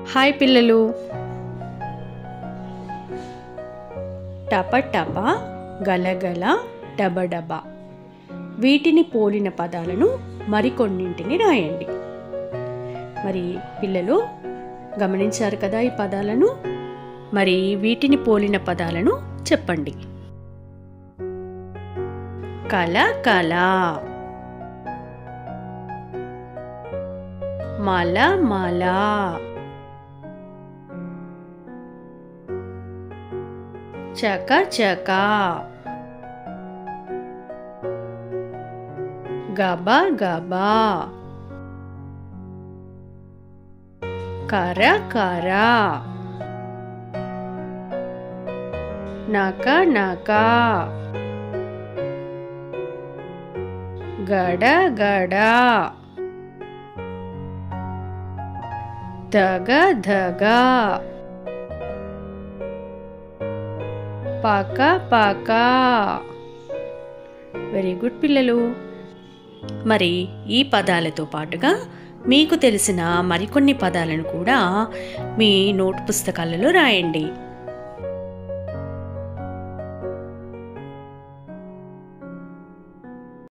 hi పిల్లలు టప టప గలగల డబడబ వీటిని పోలిన పదాలను మరికొన్నింటిని రాయండి మరి పిల్లలు గమనించారు కదా ఈ పదాలను మరి వీటిని పోలిన పదాలను చెప్పండి కల కల మల మల చక చక గబ గబ కర కర నక నక గడ గడ ధగ ధగ పక పక వెరీ గుడ్ పిల్లలు మరి ఈ పదాలతో పాటుగా మీకు తెలిసిన మరికొన్ని పదాలను కూడా మీ నోట్ పుస్తకాలలో రాయండి